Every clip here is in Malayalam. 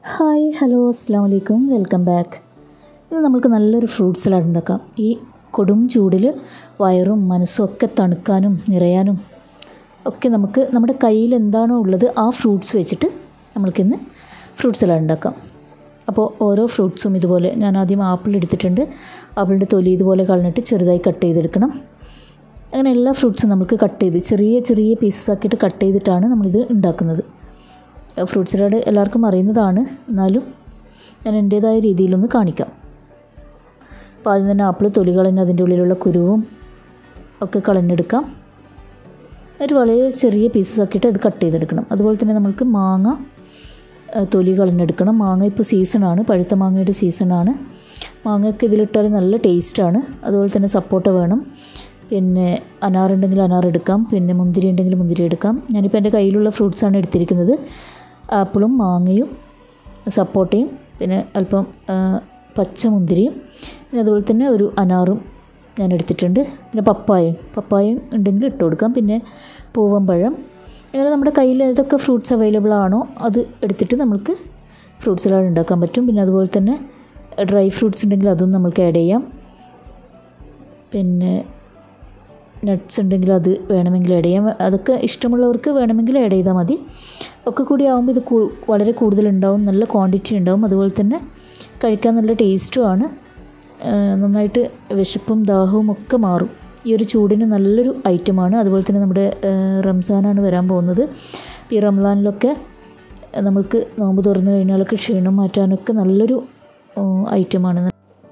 ഹായ് ഹലോ അസ്സാം വലൈക്കും വെൽക്കം ബാക്ക് ഇന്ന് നമുക്ക് നല്ലൊരു ഫ്രൂട്ട് സലാഡ് ഉണ്ടാക്കാം ഈ കൊടും ചൂടിൽ വയറും മനസ്സും ഒക്കെ തണുക്കാനും നിറയാനും ഒക്കെ നമുക്ക് നമ്മുടെ കയ്യിൽ എന്താണോ ഉള്ളത് ആ ഫ്രൂട്ട്സ് വെച്ചിട്ട് നമ്മൾക്കിന്ന് ഫ്രൂട്ട് സലാഡ് ഉണ്ടാക്കാം അപ്പോൾ ഓരോ ഫ്രൂട്ട്സും ഇതുപോലെ ഞാൻ ആദ്യം ആപ്പിൾ എടുത്തിട്ടുണ്ട് ആപ്പിളിൻ്റെ തൊലി ഇതുപോലെ കളഞ്ഞിട്ട് ചെറുതായി കട്ട് ചെയ്തെടുക്കണം അങ്ങനെ എല്ലാ ഫ്രൂട്ട്സും നമുക്ക് കട്ട് ചെയ്ത് ചെറിയ ചെറിയ പീസസ് ആക്കിയിട്ട് കട്ട് ചെയ്തിട്ടാണ് നമ്മളിത് ഉണ്ടാക്കുന്നത് ഫ്രൂട്ട് സലാഡ് എല്ലാവർക്കും അറിയുന്നതാണ് എന്നാലും ഞാൻ എൻ്റേതായ രീതിയിലൊന്ന് കാണിക്കാം അപ്പോൾ ആദ്യം തന്നെ ആപ്പിൾ തൊലി കളഞ്ഞ് അതിൻ്റെ ഉള്ളിലുള്ള കുരുവും ഒക്കെ കളഞ്ഞെടുക്കാം എന്നിട്ട് വളരെ ചെറിയ പീസസ് ആക്കിയിട്ട് അത് കട്ട് ചെയ്തെടുക്കണം അതുപോലെ തന്നെ നമ്മൾക്ക് മാങ്ങ ഏഹ്, തൊലി കളഞ്ഞെടുക്കണം മാങ്ങ ഇപ്പോൾ സീസണാണ് പഴുത്ത മാങ്ങയുടെ സീസണാണ് മാങ്ങയൊക്കെ ഇതിലിട്ടാൽ നല്ല ടേസ്റ്റാണ് അതുപോലെ തന്നെ സപ്പോട്ട വേണം പിന്നെ അനാറുണ്ടെങ്കിൽ അനാർ എടുക്കാം പിന്നെ മുന്തിരി ഉണ്ടെങ്കിൽ മുന്തിരി എടുക്കാം ഞാനിപ്പോൾ എൻ്റെ കയ്യിലുള്ള ഫ്രൂട്ട്സാണ് എടുത്തിരിക്കുന്നത് ആപ്പിളും മാങ്ങയും സപ്പോട്ടയും പിന്നെ അല്പം ആ, പച്ചമുന്തിരിയും പിന്നെ അതുപോലെ തന്നെ ഒരു അനാറും ഞാൻ എടുത്തിട്ടുണ്ട് പിന്നെ പപ്പായയും പപ്പായയും ഉണ്ടെങ്കിൽ ഇട്ട് കൊടുക്കാം പിന്നെ പൂവമ്പഴം അങ്ങനെ നമ്മുടെ കയ്യിൽ ഏതൊക്കെ ഫ്രൂട്ട്സ് അവൈലബിൾ ആണോ അത് എടുത്തിട്ട് നമുക്ക് ഫ്രൂട്ട് സലാഡ് ഉണ്ടാക്കാൻ പറ്റും പിന്നെ അതുപോലെ തന്നെ ഡ്രൈ ഫ്രൂട്ട്സ് ഉണ്ടെങ്കിൽ അതും നമുക്ക് ആഡ് ചെയ്യാം പിന്നെ നട്ട്സ് ഉണ്ടെങ്കിൽ അത് വേണമെങ്കിൽ ആഡ് ചെയ്യാം അതൊക്കെ ഇഷ്ടമുള്ളവർക്ക് വേണമെങ്കിൽ ആഡ് ചെയ്താൽ മതി ഒക്കെ കൂടി ആകുമ്പോൾ ഇത് കൂ- വളരെ കൂടുതലുണ്ടാവും നല്ല ക്വാണ്ടിറ്റി ഉണ്ടാവും അതുപോലെ തന്നെ കഴിക്കാൻ നല്ല ടേസ്റ്റുമാണ് നന്നായിട്ട് വിശപ്പും ദാഹവും ഒക്കെ മാറും ഈ ഒരു ചൂടിന് നല്ലൊരു ഐറ്റമാണ് അതുപോലെ തന്നെ നമ്മുടെ ആ, റംസാനാണ് വരാൻ പോകുന്നത് ഈ റംസാനിലൊക്കെ നമ്മൾക്ക് നോമ്പ് തുറന്നു കഴിഞ്ഞാലൊക്കെ ക്ഷീണം മാറ്റാനൊക്കെ നല്ലൊരു ആ, ഐറ്റമാണ്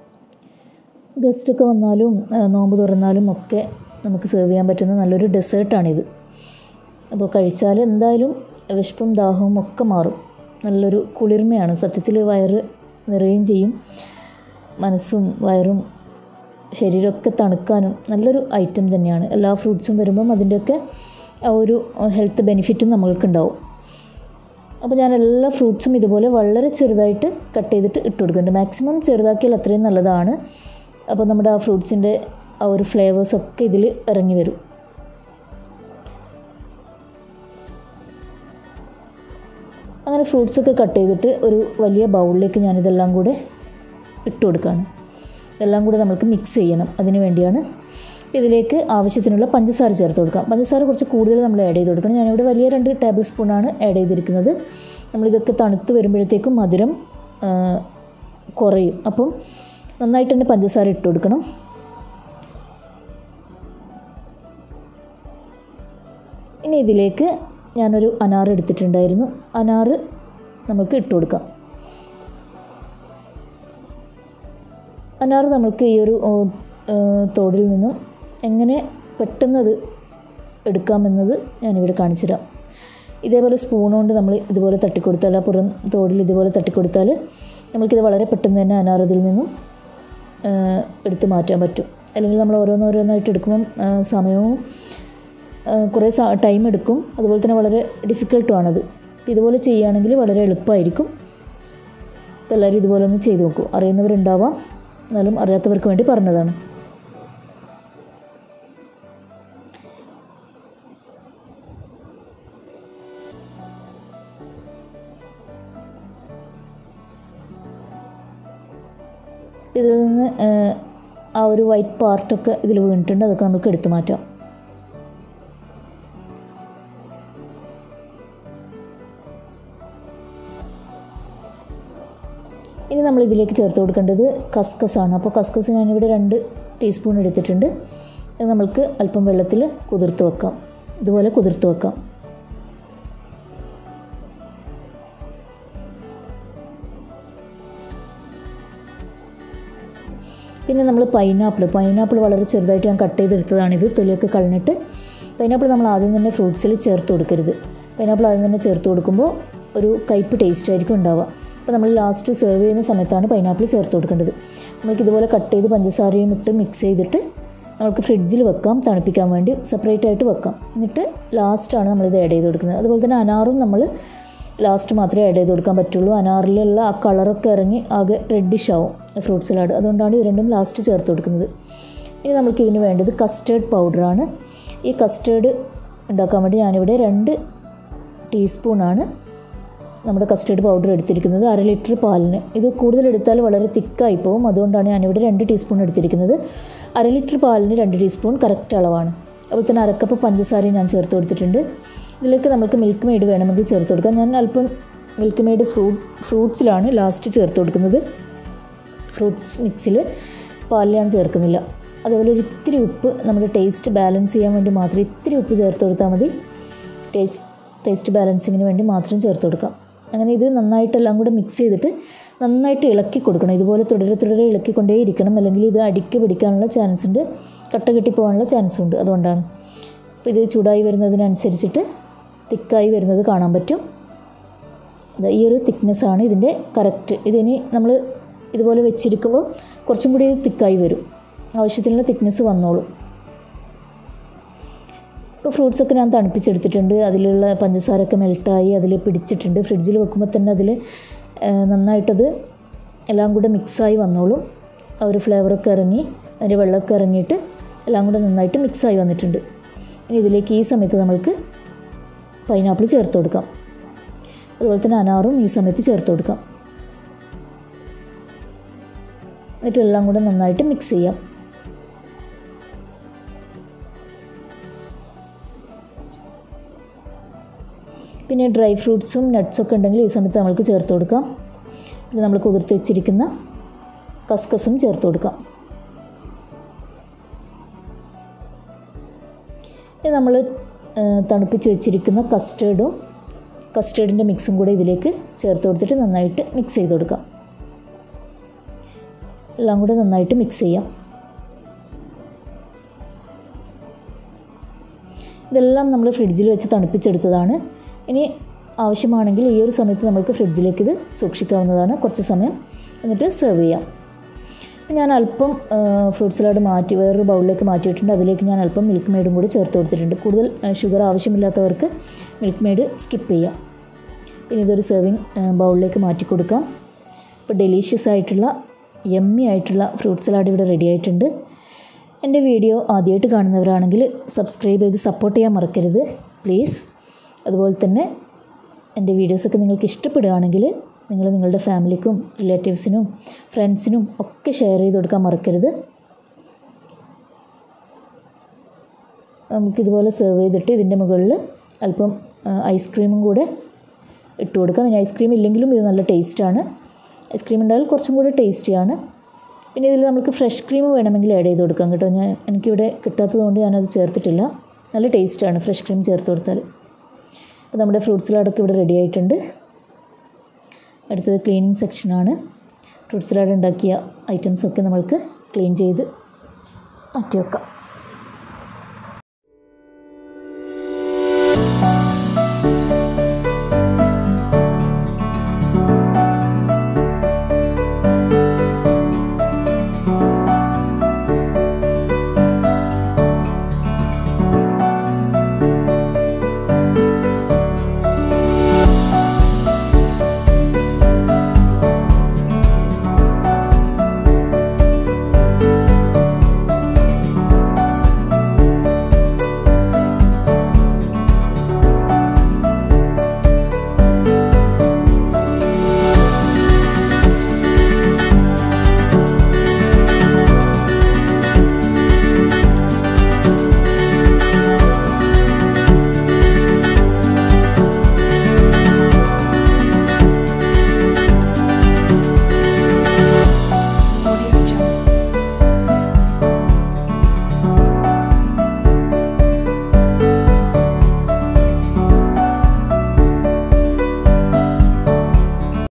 ഗസ്റ്റൊക്കെ വന്നാലും ആ, നോമ്പ് തുറന്നാലും ഒക്കെ നമുക്ക് സെർവ് ചെയ്യാൻ പറ്റുന്ന നല്ലൊരു ഡെസേർട്ടാണിത് അപ്പോൾ കഴിച്ചാൽ എന്തായാലും വിശപ്പും ദാഹവും ഒക്കെ മാറും നല്ലൊരു കുളിർമയാണ് സത്യത്തിൽ വയറ് നിറയുകയും ചെയ്യും മനസ്സും വയറും ശരീരമൊക്കെ തണുക്കാനും നല്ലൊരു ഐറ്റം തന്നെയാണ് എല്ലാ ഫ്രൂട്ട്സും വരുമ്പം അതിൻ്റെയൊക്കെ ആ ഒരു ഹെൽത്ത് ബെനിഫിറ്റും നമ്മൾക്കുണ്ടാവും അപ്പോൾ ഞാൻ എല്ലാ ഫ്രൂട്ട്സും ഇതുപോലെ വളരെ ചെറുതായിട്ട് കട്ട് ചെയ്തിട്ട് ഇട്ട് കൊടുക്കുന്നുണ്ട് മാക്സിമം ചെറുതാക്കിയാൽ അത്രയും നല്ലതാണ് അപ്പോൾ നമ്മുടെ ആ ഫ്രൂട്ട്സിൻ്റെ ആ ഒരു ഫ്ലേവേഴ്സൊക്കെ ഇതിൽ ഇറങ്ങി വരും അങ്ങനെ ഫ്രൂട്ട്സൊക്കെ കട്ട് ചെയ്തിട്ട് ഒരു വലിയ ബൗളിലേക്ക് ഞാനിതെല്ലാം കൂടെ ഇട്ട് കൊടുക്കുകയാണ് ഇതെല്ലാം കൂടെ നമുക്ക് മിക്സ് ചെയ്യണം അതിന് വേണ്ടിയാണ് ഇതിലേക്ക് ആവശ്യത്തിനുള്ള പഞ്ചസാര ചേർത്ത് കൊടുക്കാം പഞ്ചസാര കുറച്ച് കൂടുതൽ നമ്മൾ ആഡ് ചെയ്ത് കൊടുക്കണം ഞാനിവിടെ വലിയ രണ്ട് ടേബിൾ സ്പൂണാണ് ആഡ് ചെയ്തിരിക്കുന്നത് നമ്മളിതൊക്കെ തണുത്ത് വരുമ്പോഴത്തേക്കും മധുരം ആ, കുറയും അപ്പം നന്നായിട്ട് തന്നെ പഞ്ചസാര ഇട്ട് കൊടുക്കണം ഇനി ഇതിലേക്ക് ഞാനൊരു അനാർ എടുത്തിട്ടുണ്ടായിരുന്നു അനാറ് നമുക്ക് ഇട്ട് കൊടുക്കാം അനാർ നമുക്ക് ഈ ഒരു ഓ, ഏ, തോടിൽ നിന്നും എങ്ങനെ പെട്ടെന്ന് അത് എടുക്കാമെന്നത് ഞാനിവിടെ കാണിച്ചു തരാം ഇതേപോലെ സ്പൂൺ കൊണ്ട് നമ്മൾ ഇതുപോലെ തട്ടിക്കൊടുത്താൽ ആ പുറം തോടിൽ ഇതുപോലെ തട്ടിക്കൊടുത്താൽ നമുക്കിത് വളരെ പെട്ടെന്ന് തന്നെ അനാർ ഇതിൽ നിന്നും ആ, എടുത്ത് മാറ്റാൻ പറ്റും അല്ലെങ്കിൽ നമ്മൾ ഓരോന്നോരോന്നായിട്ട് എടുക്കുമ്പം ആ, സമയവും ആ, കുറേ ടൈം എടുക്കും അതുപോലെ തന്നെ വളരെ ഡിഫിക്കൽട്ടുമാണത് അപ്പോൾ ഇതുപോലെ ചെയ്യുകയാണെങ്കിൽ വളരെ എളുപ്പമായിരിക്കും അപ്പോൾ എല്ലാവരും ഇതുപോലെ ഒന്ന് ചെയ്ത് നോക്കൂ അറിയുന്നവരുണ്ടാവാം എന്നാലും അറിയാത്തവർക്ക് വേണ്ടി പറഞ്ഞതാണ് ഇതിൽ നിന്ന് ആ, ആ ഒരു വൈറ്റ് പാർട്ടൊക്കെ ഇതിൽ വീണിട്ടുണ്ട് അതൊക്കെ നമുക്ക് എടുത്തു മാറ്റാം ഇനി നമ്മൾ ഇതിലേക്ക് ചേർത്ത് കൊടുക്കേണ്ടത് കസ്കസ് ആണ് അപ്പോൾ കസ്കസ് ഞാനിവിടെ രണ്ട് ടീസ്പൂൺ എടുത്തിട്ടുണ്ട് ഇത് നമ്മൾക്ക് അല്പം വെള്ളത്തിൽ കുതിർത്ത് വെക്കാം ഇതുപോലെ കുതിർത്ത് വെക്കാം പിന്നെ നമ്മൾ പൈനാപ്പിൾ പൈനാപ്പിൾ വളരെ ചെറുതായിട്ട് ഞാൻ കട്ട് ചെയ്തെടുത്തതാണിത് തൊലിയൊക്കെ കളഞ്ഞിട്ട് പൈനാപ്പിൾ നമ്മൾ ആദ്യം തന്നെ ഫ്രൂട്ട്സിൽ ചേർത്ത് കൊടുക്കരുത് പൈനാപ്പിൾ ആദ്യം തന്നെ ചേർത്ത് കൊടുക്കുമ്പോൾ ഒരു കയ്പ്പ് ടേസ്റ്റ് ആയിരിക്കും ഉണ്ടാവുക അപ്പോൾ നമ്മൾ ലാസ്റ്റ് സെർവ് ചെയ്യുന്ന സമയത്താണ് പൈനാപ്പിൾ ചേർത്ത് കൊടുക്കേണ്ടത് നമ്മൾക്ക് ഇതുപോലെ കട്ട് ചെയ്ത് പഞ്ചസാരയും ഇട്ട് മിക്സ് ചെയ്തിട്ട് നമുക്ക് ഫ്രിഡ്ജിൽ വെക്കാം തണുപ്പിക്കാൻ വേണ്ടി സെപ്പറേറ്റ് ആയിട്ട് വെക്കാം എന്നിട്ട് ലാസ്റ്റാണ് നമ്മളിത് ആഡ് ചെയ്ത് കൊടുക്കുന്നത് അതുപോലെ തന്നെ അനാറും നമ്മൾ ലാസ്റ്റ് മാത്രമേ ആഡ് ചെയ്ത് കൊടുക്കാൻ പറ്റുള്ളൂ അനാറിലുള്ള ആ കളറൊക്കെ ഇറങ്ങി ആകെ റെഡിഷ് ആവും ഫ്രൂട്ട് സലാഡ് അതുകൊണ്ടാണ് ഇത് രണ്ടും ലാസ്റ്റ് ചേർത്ത് കൊടുക്കുന്നത് ഇനി നമുക്ക് ഇതിന് വേണ്ടത് കസ്റ്റേർഡ് പൗഡറാണ് ഈ കസ്റ്റേർഡ് ഉണ്ടാക്കാൻ വേണ്ടി ഞാനിവിടെ രണ്ട് ടീസ്പൂണാണ് നമ്മുടെ കസ്റ്റേർഡ് പൗഡർ എടുത്തിരിക്കുന്നത് അര ലിറ്റർ പാലിന് ഇത് കൂടുതൽ എടുത്താൽ വളരെ തിക്കായി പോകും അതുകൊണ്ടാണ് ഞാനിവിടെ രണ്ട് ടീസ്പൂൺ എടുത്തിരിക്കുന്നത് അര ലിറ്റർ പാലിന് രണ്ട് ടീസ്പൂൺ കറക്റ്റ് അളവാണ് അതുപോലെ തന്നെ അരക്കപ്പ് പഞ്ചസാരയും ഞാൻ ചേർത്ത് കൊടുത്തിട്ടുണ്ട് ഇതിലേക്ക് നമുക്ക് മിൽക്ക് മെയ്ഡ് വേണമെങ്കിൽ ചേർത്ത് കൊടുക്കാം ഞാൻ അല്പം മിൽക്ക് മെയ്ഡ് ഫ്രൂട്ട് ഫ്രൂട്ട്സിലാണ് ലാസ്റ്റ് ചേർത്ത് കൊടുക്കുന്നത് ഫ്രൂട്ട്സ് മിക്സിൽ പാലിൽ ഞാൻ ചേർക്കുന്നില്ല അതേപോലെ ഒരു ഇത്തിരി ഉപ്പ് നമ്മുടെ ടേസ്റ്റ് ബാലൻസ് ചെയ്യാൻ വേണ്ടി മാത്രം ഇത്തിരി ഉപ്പ് ചേർത്ത് കൊടുത്താൽ മതി ടേസ്റ്റ് ടേസ്റ്റ് ബാലൻസിങ്ങിന് വേണ്ടി മാത്രം ചേർത്ത് കൊടുക്കാം അങ്ങനെ ഇത് നന്നായിട്ടെല്ലാം കൂടെ മിക്സ് ചെയ്തിട്ട് നന്നായിട്ട് ഇളക്കി കൊടുക്കണം ഇതുപോലെ തുടരെ തുടരെ ഇളക്കിക്കൊണ്ടേ ഇരിക്കണം അല്ലെങ്കിൽ ഇത് അടിക്ക് പിടിക്കാനുള്ള ചാൻസ് ഉണ്ട് കട്ട കെട്ടി പോകാനുള്ള ചാൻസും ഉണ്ട് അതുകൊണ്ടാണ് അപ്പോൾ ഇത് ചൂടായി വരുന്നതിനനുസരിച്ചിട്ട് തിക്കായി വരുന്നത് കാണാൻ പറ്റും ഈ ഒരു തിക്നെസ്സാണ് ഇതിൻ്റെ കറക്റ്റ് ഇതിനി നമ്മൾ ഇതുപോലെ വെച്ചിരിക്കുമ്പോൾ കുറച്ചും കൂടി തിക്കായി വരും ആവശ്യത്തിനുള്ള തിക്നെസ് വന്നോളും ഇപ്പോൾ ഫ്രൂട്ട്സൊക്കെ ഞാൻ തണുപ്പിച്ചെടുത്തിട്ടുണ്ട് അതിലുള്ള പഞ്ചസാരൊക്കെ മെൽട്ടായി അതിൽ പിടിച്ചിട്ടുണ്ട് ഫ്രിഡ്ജിൽ വെക്കുമ്പോൾ തന്നെ അതിൽ നന്നായിട്ടത് എല്ലാം കൂടെ മിക്സായി വന്നോളും ആ ഒരു ഫ്ലേവറൊക്കെ ഇറങ്ങി അതിൻ്റെ വെള്ളമൊക്കെ ഇറങ്ങിയിട്ട് എല്ലാം കൂടെ നന്നായിട്ട് മിക്സായി വന്നിട്ടുണ്ട് ഇനി ഇതിലേക്ക് ഈ സമയത്ത് നമ്മൾക്ക് പൈനാപ്പിൾ ചേർത്ത് കൊടുക്കാം അതുപോലെ തന്നെ അനാറും ഈ സമയത്ത് ചേർത്ത് കൊടുക്കാം എന്നിട്ട് എല്ലാം കൂടെ നന്നായിട്ട് മിക്സ് ചെയ്യാം പിന്നെ ഡ്രൈ ഫ്രൂട്ട്സും നട്ട്സൊക്കെ ഉണ്ടെങ്കിൽ ഈ സമയത്ത് നമ്മൾക്ക് ചേർത്ത് കൊടുക്കാം പിന്നെ നമ്മൾ കുതിർത്ത് വെച്ചിരിക്കുന്ന കസ്കസും ചേർത്ത് കൊടുക്കാം ഇനി നമ്മൾ തണുപ്പിച്ച് വെച്ചിരിക്കുന്ന കസ്റ്റേർഡും കസ്റ്റേർഡിൻ്റെ മിക്സും കൂടെ ഇതിലേക്ക് ചേർത്ത് കൊടുത്തിട്ട് നന്നായിട്ട് മിക്സ് ചെയ്ത് കൊടുക്കാം എല്ലാം കൂടെ നന്നായിട്ട് മിക്സ് ചെയ്യാം ഇതെല്ലാം നമ്മൾ ഫ്രിഡ്ജിൽ വെച്ച് തണുപ്പിച്ചെടുത്തതാണ് ഇനി ആവശ്യമാണെങ്കിൽ ഈ ഒരു സമയത്ത് നമുക്ക് ഫ്രിഡ്ജിലേക്ക് ഇത് സൂക്ഷിക്കാവുന്നതാണ് കുറച്ച് സമയം എന്നിട്ട് സെർവ് ചെയ്യാം ഞാൻ അല്പം ഫ്രൂട്ട് സലാഡ് മാറ്റി വേറൊരു ബൗളിലേക്ക് മാറ്റിയിട്ടുണ്ട് അതിലേക്ക് ഞാൻ അല്പം മിൽക്ക് മെയ്ഡും കൂടി ചേർത്ത് കൊടുത്തിട്ടുണ്ട് കൂടുതൽ ഷുഗർ ആവശ്യമില്ലാത്തവർക്ക് മിൽക്ക് മെയ്ഡ് സ്കിപ്പ് ചെയ്യാം പിന്നെ ഇതൊരു സെർവിങ് ബൗളിലേക്ക് മാറ്റി കൊടുക്കാം ഇപ്പോൾ ഡെലീഷ്യസ് ആയിട്ടുള്ള യമ്മി ആയിട്ടുള്ള ഫ്രൂട്ട് സലാഡ് ഇവിടെ റെഡി ആയിട്ടുണ്ട് എൻ്റെ വീഡിയോ ആദ്യമായിട്ട് കാണുന്നവരാണെങ്കിൽ സബ്സ്ക്രൈബ് ചെയ്ത് സപ്പോർട്ട് ചെയ്യാൻ മറക്കരുത് പ്ലീസ് അതുപോലെ തന്നെ എൻ്റെ വീഡിയോസൊക്കെ നിങ്ങൾക്ക് ഇഷ്ടപ്പെടുകയാണെങ്കിൽ നിങ്ങൾ നിങ്ങളുടെ ഫാമിലിക്കും റിലേറ്റീവ്സിനും ഫ്രണ്ട്സിനും ഒക്കെ ഷെയർ ചെയ്ത് കൊടുക്കാൻ മറക്കരുത് നമുക്കിതുപോലെ സെർവ് ചെയ്തിട്ട് ഇതിൻ്റെ മുകളിൽ അല്പം ഐസ്ക്രീമും കൂടെ ഇട്ട് കൊടുക്കാം ഇനി ഐസ്ക്രീം ഇല്ലെങ്കിലും ഇത് നല്ല ടേസ്റ്റാണ് ഐസ്ക്രീം ഉണ്ടായാൽ കുറച്ചും കൂടെ ടേസ്റ്റിയാണ് പിന്നെ ഇതിൽ നമുക്ക് ഫ്രഷ് ക്രീം വേണമെങ്കിൽ ആഡ് ചെയ്ത് കൊടുക്കാം കേട്ടോ ഞാൻ എനിക്കിവിടെ കിട്ടാത്തത് കൊണ്ട് ഞാനത് ചേർത്തിട്ടില്ല നല്ല ടേസ്റ്റാണ് ഫ്രഷ് ക്രീം ചേർത്ത് കൊടുത്താൽ അപ്പോൾ നമ്മുടെ ഫ്രൂട്ട് സലാഡൊക്കെ ഇവിടെ റെഡി ആയിട്ടുണ്ട് അടുത്തത് ക്ലീനിങ് സെക്ഷനാണ് ഫ്രൂട്ട് സലാഡ് ഉണ്ടാക്കിയ ഐറ്റംസൊക്കെ നമ്മൾക്ക് ക്ലീൻ ചെയ്ത് മാറ്റി വെക്കാം